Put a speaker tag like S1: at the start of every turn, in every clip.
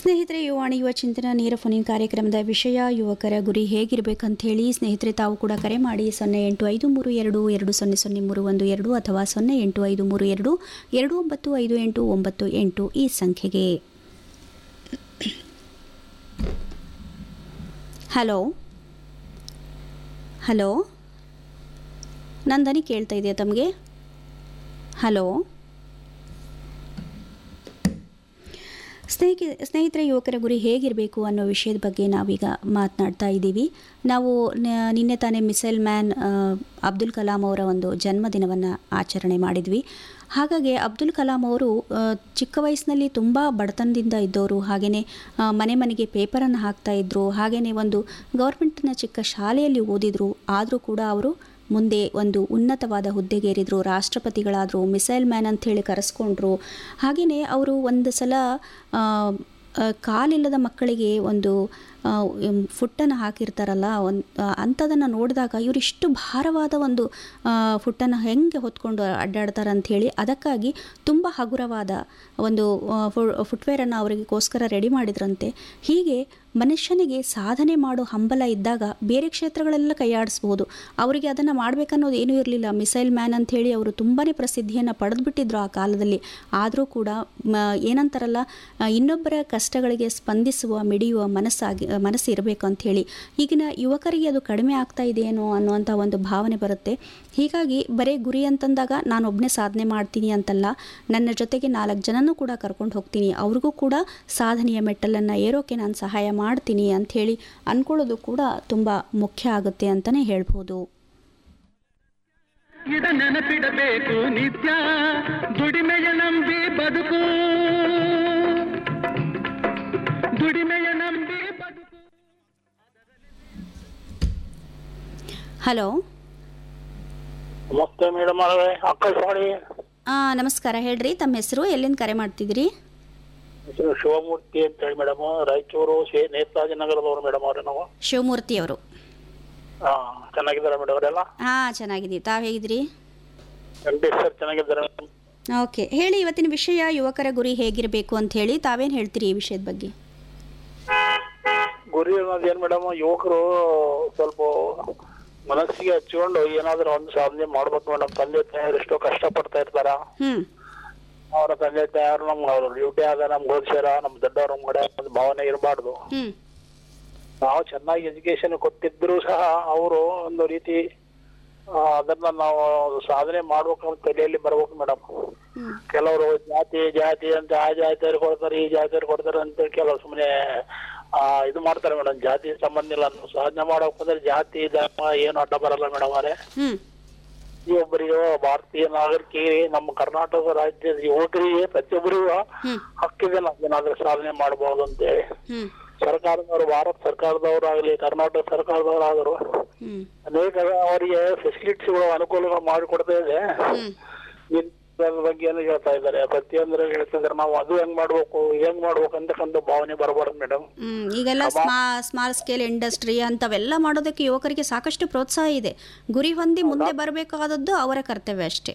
S1: ಸ್ನೇಹಿತರೆ ಯುವಾಣಿ ಯುವ ಚಿಂತನ ನೇರ ಫೋನಿನ್ ಕಾರ್ಯಕ್ರಮದ ವಿಷಯ ಯುವಕರ ಗುರಿ ಹೇಗಿರಬೇಕಂತ ಹೇಳಿ ಸ್ನೇಹಿತರೆ ತಾವು ಕೂಡ ಕರೆ ಮಾಡಿ ಸೊನ್ನೆ ಎಂಟು ಐದು ಮೂರು ಎರಡು ಎರಡು ಸೊನ್ನೆ ಸೊನ್ನೆ ಮೂರು ಒಂದು ಎರಡು ಅಥವಾ ಸೊನ್ನೆ ಎಂಟು ಐದು ಮೂರು ಎರಡು ಎರಡು ಒಂಬತ್ತು ಐದು ಎಂಟು ಒಂಬತ್ತು ಎಂಟು ಈ ಸಂಖ್ಯೆಗೆ ಹಲೋ ಹಲೋ ನನ್ನ ಧ್ವನಿ ಕೇಳ್ತಾ ಇದೆಯಾ ತಮಗೆ ಹಲೋ ಸ್ನೇಹಿ ಸ್ನೇಹಿತರೆ ಯುವಕರ ಗುರಿ ಹೇಗಿರಬೇಕು ಅನ್ನೋ ವಿಷಯದ ಬಗ್ಗೆ ನಾವೀಗ ಮಾತನಾಡ್ತಾ ಇದ್ದೀವಿ ನಾವು ನ- ನಿನ್ನೆ ತಾನೇ ಮಿಸೈಲ್ ಮ್ಯಾನ್ ಆ, ಅಬ್ದುಲ್ ಕಲಾಂ ಅವರ ಒಂದು ಜನ್ಮದಿನವನ್ನು ಆಚರಣೆ ಮಾಡಿದ್ವಿ ಹಾಗಾಗಿ ಅಬ್ದುಲ್ ಕಲಾಂ ಅವರು ಆ, ಚಿಕ್ಕ ವಯಸ್ಸಿನಲ್ಲಿ ತುಂಬ ಬಡತನದಿಂದ ಇದ್ದವರು ಹಾಗೆಯೇ ಮನೆ ಮನೆಗೆ ಪೇಪರನ್ನು ಹಾಕ್ತಾ ಇದ್ದರು ಹಾಗೆಯೇ ಒಂದು ಗೌರ್ಮೆಂಟ್ನ ಚಿಕ್ಕ ಶಾಲೆಯಲ್ಲಿ ಓದಿದರು ಆದರೂ ಕೂಡ ಅವರು ಮುಂದೆ ಒಂದು ಉನ್ನತವಾದ ಹುದ್ದೆಗೇರಿದ್ರು ರಾಷ್ಟ್ರಪತಿಗಳಾದರು ಮಿಸೈಲ್ ಮ್ಯಾನ್ ಅಂಥೇಳಿ ಕರೆಸ್ಕೊಂಡ್ರು ಹಾಗೆಯೇ ಅವರು ಒಂದು ಸಲ ಆ, ಆ, ಕಾಲಿಲ್ಲದ ಮಕ್ಕಳಿಗೆ ಒಂದು ಫುಟ್ಟನ್ನು ಹಾಕಿರ್ತಾರಲ್ಲ ಒಂದು ಅಂಥದನ್ನು ನೋಡಿದಾಗ ಇವರಿಷ್ಟು ಭಾರವಾದ ಒಂದು ಫುಟ್ಟನ್ನು ಹೆಂಗೆ ಹೊತ್ಕೊಂಡು ಅಡ್ಡಾಡ್ತಾರೆ ಅಂಥೇಳಿ ಅದಕ್ಕಾಗಿ ತುಂಬ ಹಗುರವಾದ ಒಂದು ಫುಟ್ವೇರನ್ನು ಅವರಿಗೋಸ್ಕರ ರೆಡಿ ಮಾಡಿದ್ರಂತೆ ಹೀಗೆ ಮನುಷ್ಯನಿಗೆ ಸಾಧನೆ ಮಾಡೋ ಹಂಬಲ ಇದ್ದಾಗ ಬೇರೆ ಕ್ಷೇತ್ರಗಳೆಲ್ಲ ಕೈಯಾಡಿಸ್ಬೋದು ಅವರಿಗೆ ಅದನ್ನು ಮಾಡಬೇಕನ್ನೋದು ಏನೂ ಇರಲಿಲ್ಲ ಮಿಸೈಲ್ ಮ್ಯಾನ್ ಅಂಥೇಳಿ ಅವರು ತುಂಬಾ ಪ್ರಸಿದ್ಧಿಯನ್ನು ಪಡೆದುಬಿಟ್ಟಿದ್ರು ಆ ಕಾಲದಲ್ಲಿ ಆದರೂ ಕೂಡ ಮ ಏನಂತಾರಲ್ಲ ಆ, ಇನ್ನೊಬ್ಬರ ಕಷ್ಟಗಳಿಗೆ ಸ್ಪಂದಿಸುವ ಮಿಡಿಯುವ ಮನಸ್ಸಾಗಿ ಮನಸ್ಸು ಇರಬೇಕು ಅಂಥೇಳಿ ಈಗಿನ ಯುವಕರಿಗೆ ಅದು ಕಡಿಮೆ ಆಗ್ತಾ ಇದೆಯೇನೋ ಅನ್ನುವಂಥ ಒಂದು ಭಾವನೆ ಬರುತ್ತೆ ಹೀಗಾಗಿ ಬರೀ ಗುರಿ ಅಂತಂದಾಗ ನಾನು ಒಬ್ಬನೇ ಸಾಧನೆ ಮಾಡ್ತೀನಿ ಅಂತಲ್ಲ ನನ್ನ ಜೊತೆಗೆ ನಾಲ್ಕು ಜನನೂ ಕೂಡ ಕರ್ಕೊಂಡು ಹೋಗ್ತೀನಿ ಅವ್ರಿಗೂ ಕೂಡ ಸಾಧನೆಯ ಮೆಟ್ಟಲನ್ನು ಏರೋಕೆ ನಾನು ಸಹಾಯ ಮಾಡ್ತೀನಿ ಅಂಥೇಳಿ ಅಂದ್ಕೊಳ್ಳೋದು ಕೂಡ ತುಂಬ ಮುಖ್ಯ ಆಗುತ್ತೆ ಅಂತಲೇ ಹೇಳ್ಬೋದು
S2: ಇದ ನೆನಪಿಡಬೇಕು ನಿತ್ಯ ದುಡಿಮೆಯ ನಂಬಿ ಬದುಕು ದುಡಿಮೆಯ ನಂಬಿ ಬದುಕು
S1: ಹಲೋ
S3: ನಮಸ್ತೆ ಮೇಡಮ್ ಅವರೇ ಆಕಾಶವಾಣಿ
S1: ನಮಸ್ಕಾರ ಹೇಳ್ರಿ ತಮ್ಮ ಹೆಸರು ಎಲ್ಲಿಂದ ಕರೆ ಮಾಡ್ತಿದ್ರಿ
S3: ಹೆಸರು ಶಿವಮೂರ್ತಿ ಅಂತ ಹೇಳಿ ಮೇಡಮ್ ರಾಯಚೂರು ಶೇ ನೇತಾಜಿ ನಗರದವರು ಮೇಡಮ್ ಅವ್ರೆ ನಾವು
S1: ಶಿವಮೂರ್ತಿ ಅವರು
S3: ಹಾ ಚೆನ್ನಾಗಿದ್ದಾರೆ ಮೇಡಮ್ ಅವರೆಲ್ಲ
S1: ಹಾಂ ಚೆನ್ನಾಗಿದ್ದೀವಿ ತಾವು ಹೇಗಿದ್ರಿ
S3: ವೆಂಕಟೇಶ್ ಸರ್ ಚೆನ್ನಾಗಿದ್ದಾರೆ ಮೇಡಮ್
S1: ಓಕೆ ಹೇಳಿ ಇವತ್ತಿನ ವಿಷಯ ಯುವಕರ ಗುರಿ ಹೇಗಿರಬೇಕು ಅಂತ ಹೇಳಿ ತಾವೇನು ಹೇಳ್ತೀರಿ ಈ ವಿಷಯದ ಬಗ್ಗೆ
S3: ಗುರಿ ಅನ್ನೋದು ಏನ್ ಮೇಡಮ್ ಯುವಕರು ಸ್ವಲ್ಪ ಮನಸ್ಸಿಗೆ ಹಚ್ಕೊಂಡು ಏನಾದ್ರೂ ಒಂದು ಸಾಧನೆ ಮಾಡ್ಬೇಕು ಮೇಡಮ್ ತಂದೆ ತಾಯಿಯರು ಎಷ್ಟೋ ಕಷ್ಟ ಪಡ್ತಾ ಇರ್ತಾರ
S1: ಹ್ಞೂ
S3: ಅವರ ತಂದೆ ತಾಯಿಯರು ನಮ್ಗೆ ಅವ್ರ ಡ್ಯೂಟಿ ಆದ ನಮ್ಗೆ ಓದಿಸ್ಯಾರ ನಮ್ ದೊಡ್ಡವ್ರ ಕಡೆ ಒಂದು ಭಾವನೆ ಇರಬಾರ್ದು
S1: ಹ್ಞೂ
S3: ನಾವು ಚೆನ್ನಾಗಿ ಎಜುಕೇಶನ್ ಕೊಟ್ಟಿದ್ರು ಸಹ ಅವರು ಒಂದು ರೀತಿ ಆ, ಅದನ್ನ ನಾವು ಸಾಧನೆ ಮಾಡ್ಬೇಕು ಅಂತ ತಲೆಯಲ್ಲಿ ಬರ್ಬೇಕು ಮೇಡಮ್
S1: ಹ್ಞೂ
S3: ಕೆಲವರು ಜಾತಿ ಜಾತಿ ಅಂತ ಆ ಜಾತಿಯವ್ರು ಕೊಡ್ತಾರೆ ಈ ಜಾತಿಯವ್ರು ಕೊಡ್ತಾರೆ ಅಂತ ಕೆಲವರು ಸುಮ್ಮನೆ ಆ ಇದು ಮಾಡ್ತಾರೆ ಮೇಡಮ್ ಜಾತಿ ಸಂಬಂಧ ಇಲ್ಲ ನಾವು ಸಾಧನೆ ಮಾಡೋಕೆ ಹೋದ್ರೆ ಜಾತಿ ಧರ್ಮ ಏನು ಅಡ್ಡ ಬರಲ್ಲ ಮೇಡಮ್ ಅವರೇ
S1: ಹ್ಞೂ
S3: ಪ್ರತಿಯೊಬ್ಬರಿಗೂ ಭಾರತೀಯ ನಾಗರಿಕರಿಗೆ ನಮ್ಮ ಕರ್ನಾಟಕ ರಾಜ್ಯದ ಯುವಕರಿಗೆ ಪ್ರತಿಯೊಬ್ಬರಿಗೂ
S1: ಹ್ಞೂ
S3: ಹಕ್ಕಿದೆ ನಾವು ಏನಾದ್ರೂ ಸಾಧನೆ ಮಾಡಬಹುದು ಅಂತೇಳಿ
S1: ಹ್ಞೂ
S3: ಸರ್ಕಾರದವರು ಭಾರತ ಸರ್ಕಾರದವರಾಗ್ಲಿ ಕರ್ನಾಟಕ ಸರ್ಕಾರದವರಾದರು
S1: ಹ್ಞೂ
S3: ಅನೇಕ ಅವರಿಗೆ ಫೆಸಿಲಿಟೀಸ್ಗಳು ಅನುಕೂಲಗಳು ಮಾಡಿಕೊಡ್ತಾ ಇದೆ
S1: ಹ್ಞೂ
S3: ಇದ್ರ ಬಗ್ಗೆ ಏನು ಹೇಳ್ತಾ ಇದ್ದಾರೆ ಪ್ರತಿಯೊಂದ್ರ ಹೇಳ್ತಿದ್ದಾರೆ ನಾವು ಅದು ಹೆಂಗ್ ಮಾಡ್ಬೇಕು ಹೆಂಗ್ ಮಾಡ್ಬೇಕು ಅಂತಕ್ಕಂಥ ಭಾವನೆ ಬರಬಾರ್ದು ಮೇಡಮ್
S1: ಹ್ಮ್, ಈಗೆಲ್ಲ ಸ್ಮಾ ಸ್ಮಾಲ್ ಸ್ಕೇಲ್ ಇಂಡಸ್ಟ್ರಿ ಅಂಥವೆಲ್ಲ ಮಾಡೋದಕ್ಕೆ ಯುವಕರಿಗೆ ಸಾಕಷ್ಟು ಪ್ರೋತ್ಸಾಹ ಇದೆ ಗುರಿ ಹೊಂದಿ ಮುಂದೆ ಬರಬೇಕಾದದ್ದು ಅವರ ಕರ್ತವ್ಯ ಅಷ್ಟೇ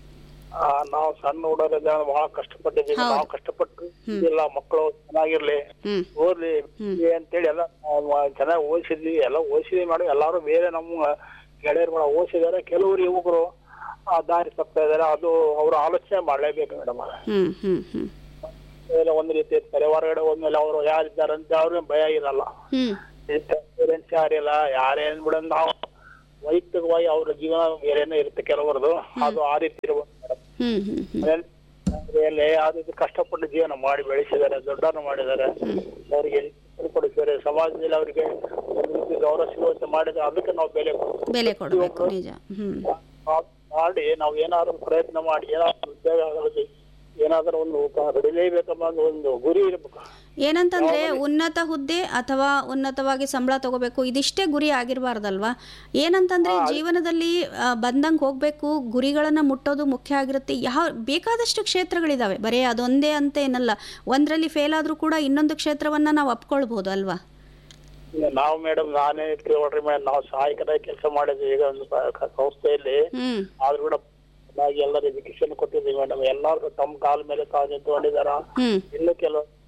S3: ನಾವು ಸಣ್ಣ ಹುಡುಗರೆಲ್ಲ ಬಹಳ ಕಷ್ಟಪಟ್ಟಿದ್ದೀವಿ
S1: ಹೌದು.
S3: ನಾವು ಕಷ್ಟಪಟ್ಟು ಇಲ್ಲ ಮಕ್ಕಳು ಚೆನ್ನಾಗಿರ್ಲಿ
S1: ಹ್ಮ್
S3: ಓದ್ಲಿ ಅಂತೇಳಿ ಎಲ್ಲ ಚೆನ್ನಾಗಿ ಓದಿಸಿದ್ವಿ ಎಲ್ಲ ಓದಿಸಿದ್ವಿ ಮೇಡಮ್ ಎಲ್ಲಾರು ಬೇರೆ ನಮ್ಮ ಗೆಳೆಯರು ಓದಿಸಿದಾರೆ ಕೆಲವರು ಯುವಕರು ಆ ದಾರಿ ತಪ್ತಾ ಇದಾರೆ ಅದು ಅವರು ಆಲೋಚನೆ ಮಾಡ್ಲೇಬೇಕು ಮೇಡಮ್
S1: ಹ್ಮ್ ಹ್ಮ್ ಹ್ಮ್
S3: ಎಲ್ಲ ಒಂದ್ ರೀತಿ ಇರ್ತಾರೆ ಹೊರಗಡೆ ಹೋದ್ಮೇಲೆ ಅವರು ಯಾರಿದ್ದಾರೆ ಅಂತ ಅವ್ರಿಗೆ ಭಯ ಇರಲ್ಲ
S1: ಹ್ಮ್
S3: ಪೇರೆಂಟ್ಸ್ ಯಾರಿಲ್ಲ ಯಾರೇನ್ ಬಿಡ ನಾವು ವೈಯಕ್ತಿಕವಾಗಿ ಅವ್ರ ಜೀವನ ಬೇರೆನೇ ಇರುತ್ತೆ ಕೆಲವರದು ಅದು ಆ ರೀತಿ ಇರ್ಬೋದು ಮೇಡಮ್
S1: ಹ್ಮ್ ಹ್ಮ್ ಹ್ಮ್
S3: ಮನೆಯಲ್ಲಿ ಆ ರೀತಿ ಕಷ್ಟಪಟ್ಟು ಜೀವನ ಮಾಡಿ ಬೆಳೆಸಿದ್ದಾರೆ ದೊಡ್ಡವ್ರನ್ನ ಮಾಡಿದ್ದಾರೆ ಅವರಿಗೆ ಕೊಡಿಸಿದ್ದಾರೆ ಸಮಾಜದಲ್ಲಿ ಅವರಿಗೆ ಒಂದು ರೀತಿ ಗೌರವ ಸಿಗುವಂತೆ ಮಾಡಿದ್ರೆ ಅದಕ್ಕೆ ನಾವು ಬೆಲೆ ಕೊಡ್ಬೇಕು.
S1: ಬೆಲೆ ಕೊಡಬೇಕು ನಿಜ ಹ್ಮ್
S3: ಆ- ಮಾಡಿ ನಾವು ಏನಾದ್ರು ಪ್ರಯತ್ನ ಮಾಡಿ ಏನಾದ್ರು ಉದ್ಯೋಗ ಆಗೋದು ಏನಾದ್ರೂ ಒಂದು ಹೊಡಿಲೇಬೇಕಂಬ ಒಂದು ಗುರಿ ಇರ್ಬೇಕು
S1: ಏನಂತಂದ್ರೆ ಉನ್ನತ ಹುದ್ದೆ ಅಥವಾ ಉನ್ನತವಾಗಿ ಸಂಬಳ ತಗೋಬೇಕು ಇದಿಷ್ಟೇ ಗುರಿ ಆಗಿರಬಾರ್ದಲ್ವಾ ಏನಂತಂದ್ರೆ ಜೀವನದಲ್ಲಿ ಆ, ಬಂದಂಗೆ ಹೋಗಬೇಕು ಗುರಿಗಳನ್ನು ಮುಟ್ಟೋದು ಮುಖ್ಯ ಆಗಿರುತ್ತೆ ಯಾವ ಬೇಕಾದಷ್ಟು ಕ್ಷೇತ್ರಗಳಿದಾವೆ ಬರೀ ಅದೊಂದೇ ಅಂತ ಏನಲ್ಲ ಒಂದರಲ್ಲಿ ಫೇಲ್ ಆದರೂ ಕೂಡ ಇನ್ನೊಂದು ಕ್ಷೇತ್ರವನ್ನು ನಾವು ಅಪ್ಕೊಳ್ಬೋದು ಅಲ್ವಾ
S3: ಈಗ ನಾವು ಮೇಡಮ್ ನಾನೇ ನೋಡ್ರಿ ಮೇಡಮ್ ನಾವು ಸಹಾಯಕರಾಗಿ ಕೆಲಸ ಮಾಡಿದ್ವಿ ಈಗ ಒಂದು ಸ- ಕ- ಸಂಸ್ಥೆಯಲ್ಲಿ
S1: ಹ್ಮ್
S3: ಆದ್ರೂ ಕೂಡ ಚೆನ್ನಾಗಿ ಎಲ್ಲರೂ ಎಜುಕೇಶನ್ ಕೊಟ್ಟಿದ್ದೀವಿ ಮೇಡಮ್ ಎಲ್ಲಾರು ತಮ್ಮ ಕಾಲ ಮೇಲೆ ತಾವು ನಿಂತ್ಕೊಂಡಿದಾರ
S1: ಹ್ಮ್
S3: ಇನ್ನು ಕೆಲವು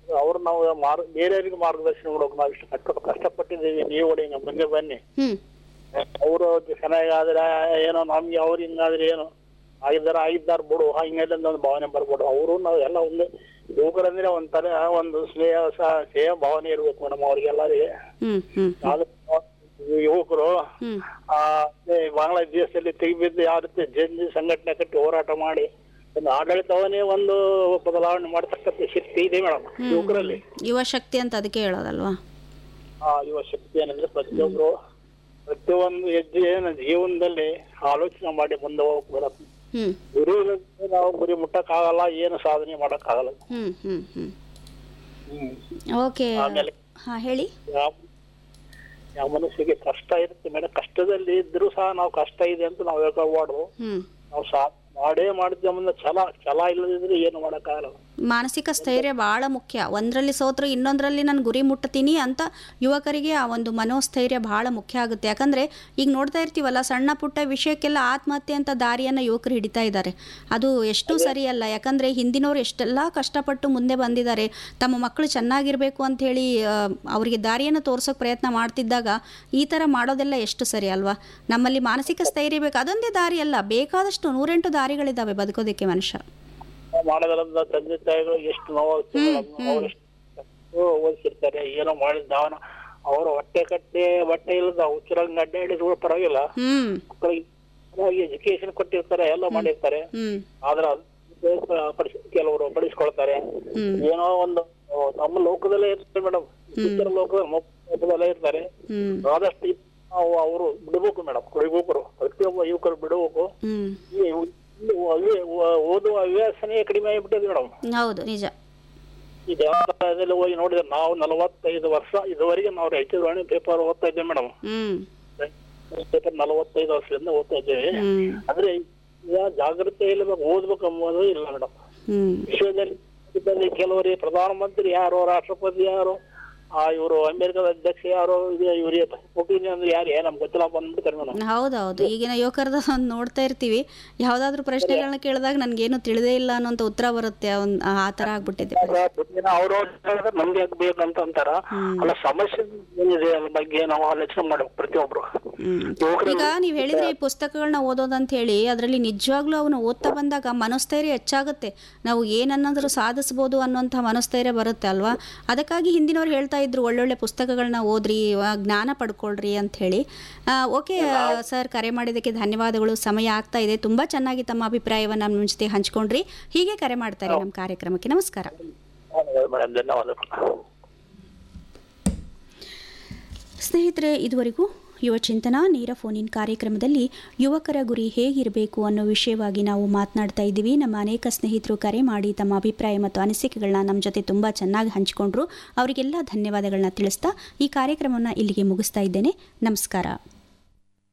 S3: ಅವ್ರು ನಾವು ಮಾರ್ ಬೇರೆಯವರಿಗೆ ಮಾರ್ಗದರ್ಶನ ಕೊಡೋಕೆ ನಾವು ಇಷ್ಟು ಕಷ್ಟ ಕಷ್ಟಪಟ್ಟಿದ್ದೀವಿ ನೀವು ಕೂಡ ಹಿಂಗೆ ಮುಂದೆ ಬನ್ನಿ
S1: ಹ್ಞೂ
S3: ಅವರು ಚೆನ್ನಾಗಾದ್ರೆ ಏನೋ ನಮ್ಗೆ ಅವ್ರು ಹಿಂಗಾದ್ರೆ ಏನು ಆಗಿದ್ದಾರ ಆಗಿದ್ದಾರ ಬಿಡು ಹಿಂಗೆಲ್ಲ ಒಂದು ಭಾವನೆ ಬರ್ಬೋದು ಅವರು ನಾವು ಎಲ್ಲ ಒಂದು ಯುವಕರಂದ್ರೆ ಒಂಥರ ಒಂದು ಸ್ನೇಹ ಸ- ಸ್ನೇಹ ಭಾವನೆ ಇರ್ಬೇಕು ಮೇಡಮ್ ಅವ್ರಿಗೆಲ್ಲರಿಗೆ
S1: ಹ್ಞೂ ಹ್ಞೂ
S3: ಆದ್ರೆ ಯುವಕರು
S1: ಹ್ಞೂ
S3: ಆ ಅದೇ ಬಾಂಗ್ಲಾದೇಶದಲ್ಲಿ ತೆಗಿಬಿದ್ದು ಯಾವ ರೀತಿ ಜಂಜಿ ಸಂಘಟನೆ ಕಟ್ಟಿ ಹೋರಾಟ ಮಾಡಿ ಒಂದು ಆಡಳಿತವನ್ನೇ ಒಂದು ಬದಲಾವಣೆ ಮಾಡತಕ್ಕಂಥ ಶಕ್ತಿ ಇದೆ ಮೇಡಮ್ ಯುವಕರಲ್ಲಿ
S1: ಯುವ ಶಕ್ತಿ ಅಂತ ಅದಕ್ಕೆ ಹೇಳೋದಲ್ವಾ
S3: ಆ ಯುವ ಶಕ್ತಿ ಏನಂದ್ರೆ ಪ್ರತಿಯೊಬ್ರು ಪ್ರತಿಯೊಂದು ಹೆಜ್ಜೆ ಏನು ಜೀವನದಲ್ಲಿ ಆಲೋಚನೆ ಮಾಡಿ ಮುಂದೆ ಹೋಗ್ಬೇಕು
S1: ಹ್ಞೂ
S3: ಗುರು ಇಲ್ಲದೆ ನಾವು ಗುರಿ ಮುಟ್ಟಕ್ಕಾಗಲ್ಲ ಏನು ಸಾಧನೆ ಮಾಡಕ್ಕಾಗಲ್ಲ
S1: ಹ್ಞೂ ಹ್ಞೂ ಹ್ಞೂ
S3: ಹ್ಮ್.
S1: ಓಕೆ
S3: ಆಮೇಲೆ
S1: ಹಾಂ ಹೇಳಿ
S3: ಯಾವ ಯಾವ ಮನಸ್ಸಿಗೆ ಕಷ್ಟ ಇರುತ್ತೆ ಮೇಡಮ್ ಕಷ್ಟದಲ್ಲಿ ಇದ್ರೂ ಸಹ ನಾವು ಕಷ್ಟ ಇದೆ ಅಂತ ನಾವು ಹೇಳ್ಕೊಬಾರ್ದು
S1: ಹ್ಞೂ
S3: ನಾವು ಸಾ ಮಾಡೇ ಮಾಡಿದ್ದ ಮುಂದೆ ಛಲ ಛಲ ಇಲ್ಲದಿದ್ರೆ ಏನು ಮಾಡಕ್ಕಾಗಲ್ಲ
S1: ಮಾನಸಿಕ ಸ್ಥೈರ್ಯ ಭಾಳ ಮುಖ್ಯ ಒಂದರಲ್ಲಿ ಸೋತ್ರು ಇನ್ನೊಂದರಲ್ಲಿ ನಾನು ಗುರಿ ಮುಟ್ತೀನಿ ಅಂತ ಯುವಕರಿಗೆ ಆ ಒಂದು ಮನೋಸ್ಥೈರ್ಯ ಭಾಳ ಮುಖ್ಯ ಆಗುತ್ತೆ ಯಾಕಂದರೆ ಈಗ ನೋಡ್ತಾ ಇರ್ತೀವಲ್ಲ ಸಣ್ಣ ಪುಟ್ಟ ವಿಷಯಕ್ಕೆಲ್ಲ ಆತ್ಮಹತ್ಯೆ ಅಂತ ದಾರಿಯನ್ನು ಯುವಕರು ಹಿಡಿತಾ ಇದ್ದಾರೆ ಅದು ಎಷ್ಟು ಸರಿಯಲ್ಲ ಯಾಕಂದರೆ ಹಿಂದಿನವ್ರು ಎಷ್ಟೆಲ್ಲ ಕಷ್ಟಪಟ್ಟು ಮುಂದೆ ಬಂದಿದ್ದಾರೆ ತಮ್ಮ ಮಕ್ಕಳು ಚೆನ್ನಾಗಿರಬೇಕು ಅಂಥೇಳಿ ಅವರಿಗೆ ದಾರಿಯನ್ನು ತೋರ್ಸೋಕೆ ಪ್ರಯತ್ನ ಮಾಡ್ತಿದ್ದಾಗ ಈ ಥರ ಮಾಡೋದೆಲ್ಲ ಎಷ್ಟು ಸರಿ ಅಲ್ವಾ ನಮ್ಮಲ್ಲಿ ಮಾನಸಿಕ ಸ್ಥೈರ್ಯ ಬೇಕು ಅದೊಂದೇ ದಾರಿ ಅಲ್ಲ ಬೇಕಾದಷ್ಟು ನೂರೆಂಟು ದಾರಿಗಳಿದ್ದಾವೆ ಬದುಕೋದಕ್ಕೆ ಮನುಷ್ಯ
S3: ಮಾಡೋದ್ರಿಂದ ತಂದೆ ತಾಯಿಗಳು ಎಷ್ಟು ನೋವಾಗುತ್ತೆ ಮೇಡಮ್ ಅವ್ರು ಎಷ್ಟು ಓದಿಸಿರ್ತಾರೆ ಏನೋ ಮಾಡಿದ್ದ ಅವನ ಅವರ ಹೊಟ್ಟೆ ಕಟ್ಟೆ ಬಟ್ಟೆ ಇಲ್ಲದ ಹುಚ್ಚರಂಗ್ ಅಡ್ಡ ಹಿಡಿದ್ರು ಪರವಾಗಿಲ್ಲ
S1: ಹ್ಞೂ
S3: ಮಕ್ಕಳಿಗೆ ಎಜುಕೇಶನ್ ಕೊಟ್ಟಿರ್ತಾರೆ ಎಲ್ಲ ಮಾಡಿರ್ತಾರೆ
S1: ಹ್ಞೂ
S3: ಆದ್ರೆ ಅದು ಪಡಿಸ್- ಕೆಲವರು ಪಡಿಸ್ಕೊಳ್ತಾರೆ
S1: ಹ್ಮ್.
S3: ಏನೋ ಒಂದು ಆ, ನಮ್ಮ ಲೋಕದಲ್ಲೇ ಇರ್ತಾರೆ ಮೇಡಮ್ ಇತರ ಲೋಕದ ಲೋಕದಲ್ಲೇ ಇರ್ತಾರೆ
S1: ಹ್ಞೂ
S3: ಆದಷ್ಟು ಇದ್ ನಾವು ಅವರು ಬಿಡಬೇಕು ಮೇಡಮ್ ಯುವಕರು ಪ್ರತಿಯೊಬ್ಬ ಯುವಕರು ಬಿಡಬೇಕು
S1: ಹ್ಞೂ
S3: ಈ ಇಲ್ಲಿ ಹವ್ಯ- ಓ- ಓದುವ ಹವ್ಯಾಸನೇ ಕಡಿಮೆ ಆಗಿಬಿಟ್ಟಿದೆ ಮೇಡಮ್
S1: ಹೌದು ನಿಜ
S3: ಈ ದೇವಾಲಯದಲ್ಲಿ ಹೋಗಿ ನೋಡಿದ್ರೆ ನಾವು ನಲವತ್ತೈದು ವರ್ಷ ಇದುವರೆಗೆ ನಾವು ರಾಯಚೂರು ಪೇಪರ್ ಓದ್ತಾ ಇದ್ದೇವೆ ಮೇಡಮ್
S1: ಹ್ಞೂ
S3: ಪೇಪರ್ ನಲವತ್ತೈದು ವರ್ಷದಿಂದ ಓದ್ತಾ ಇದ್ದೇವೆ
S1: ಹ್ಞೂ
S3: ಅಂದ್ರೆ ಈಗ ಜಾಗೃತಿ ಇಲ್ಲಬೇಕು ಓದ್ಬೇಕು ಎಂಬುದು ಇಲ್ಲ ಮೇಡಮ್
S1: ಹ್ಞೂ
S3: ವಿಶ್ವದಲ್ಲಿ ವಿಶ್ವದಲ್ಲಿ ಕೆಲವರಿಗೆ ಪ್ರಧಾನಮಂತ್ರಿ ಯಾರು ರಾಷ್ಟ್ರಪತಿ ಯಾರು ಆ ಇವರು ಅಮೆರಿಕದ ಅಧ್ಯಕ್ಷ ಯಾರು ಇದು ಇವರಿಗೆ ಪುಟಿನ್ ಅಂದ್ರೆ ಯಾರು ಏನ್ ನಮ್ಗೆ ಗೊತ್ತಿಲ್ಲ ಬಂದ್ಬಿಡ್ತಾರೆ ಮೇಡಮ್
S1: ಹೌದೌದು ಈಗಿನ ಯುವಕರದ ಒಂದು ನೋಡ್ತಾ ಇರ್ತೀವಿ ಯಾವುದಾದ್ರೂ ಪ್ರಶ್ನೆಗಳನ್ನ ಕೇಳಿದಾಗ ನನಗೇನು ತಿಳಿದೇ ಇಲ್ಲ ಅನ್ನೋಂಥ ಉತ್ತರ ಬರುತ್ತೆ ಅವ್ನ್ ಆ ಥರ ಆಗ್ಬಿಟ್ಟಿದೆ
S3: ಪುಟಿನ್ ಅವರು ನಮ್ಗೆ ಆಗ್ಬೇಕು ಅಂತ ಅಂತಾರ ಅಲ್ಲ ಸಮಸ್ಯೆ ಏನಿದೆ ಅದ್ರ ಬಗ್ಗೆ ನಾವು ಆಲೋಚನೆ ಮಾಡ್ಬೇಕು ಪ್ರತಿಯೊಬ್ರು
S1: ಹ್ಮ್. ಈಗ ನೀವು ಹೇಳಿದ್ರಿ ಪುಸ್ತಕಗಳನ್ನ ಓದೋದಂತ ಹೇಳಿ ಅದರಲ್ಲಿ ನಿಜವಾಗ್ಲೂ ಅವನು ಓದ್ತಾ ಬಂದಾಗ ಮನೋಸ್ಥೈರ್ಯ ಹೆಚ್ಚಾಗುತ್ತೆ ನಾವು ಏನನ್ನಾದರೂ ಸಾಧಿಸ್ಬೋದು ಅನ್ನೋಂಥ ಮನೋಸ್ಥೈರ್ಯ ಬರುತ್ತೆ ಅಲ್ವಾ ಅದಕ್ಕಾಗಿ ಹಿಂದಿನವ್ರು ಹೇಳ್ತಾ ಇದ್ರು ಒಳ್ಳೊಳ್ಳೆ ಪುಸ್ತಕಗಳನ್ನ ಓದ್ರಿ ಆ, ಜ್ಞಾನ ಪಡ್ಕೊಳ್ರಿ ಅಂತ ಹೇಳಿ ಓಕೆ ಸರ್ ಕರೆ ಮಾಡಿದ್ದಕ್ಕೆ ಧನ್ಯವಾದಗಳು ಸಮಯ ಆಗ್ತಾ ಇದೆ ತುಂಬ ಚೆನ್ನಾಗಿ ತಮ್ಮ ಅಭಿಪ್ರಾಯವನ್ನು ನಮ್ಮ ಜೊತೆ ಹಂಚ್ಕೊಂಡ್ರಿ ಹೀಗೆ ಕರೆ ಮಾಡ್ತಾರೆ ನಮ್ಮ ಕಾರ್ಯಕ್ರಮಕ್ಕೆ ನಮಸ್ಕಾರ
S3: ಮೇಡಮ್ ಧನ್ಯವಾದಗಳು
S1: ಸ್ನೇಹಿತರೆ ಇದುವರೆಗೂ ಯುವ ಚಿಂತನ ನೇರ ಫೋನಿನ್ ಕಾರ್ಯಕ್ರಮದಲ್ಲಿ ಯುವಕರ ಗುರಿ ಹೇಗಿರಬೇಕು ಅನ್ನೋ ವಿಷಯವಾಗಿ ನಾವು ಮಾತನಾಡ್ತಾ ಇದ್ದೀವಿ ನಮ್ಮ ಅನೇಕ ಸ್ನೇಹಿತರು ಕರೆ ಮಾಡಿ ತಮ್ಮ ಅಭಿಪ್ರಾಯ ಮತ್ತು ಅನಿಸಿಕೆಗಳನ್ನ ನಮ್ಮ ಜೊತೆ ತುಂಬ ಚೆನ್ನಾಗಿ ಹಂಚಿಕೊಂಡ್ರು ಅವರಿಗೆಲ್ಲ ಧನ್ಯವಾದಗಳನ್ನ ತಿಳಿಸ್ತಾ ಈ ಕಾರ್ಯಕ್ರಮವನ್ನು ಇಲ್ಲಿಗೆ ಮುಗಿಸ್ತಾ ಇದ್ದೇನೆ ನಮಸ್ಕಾರ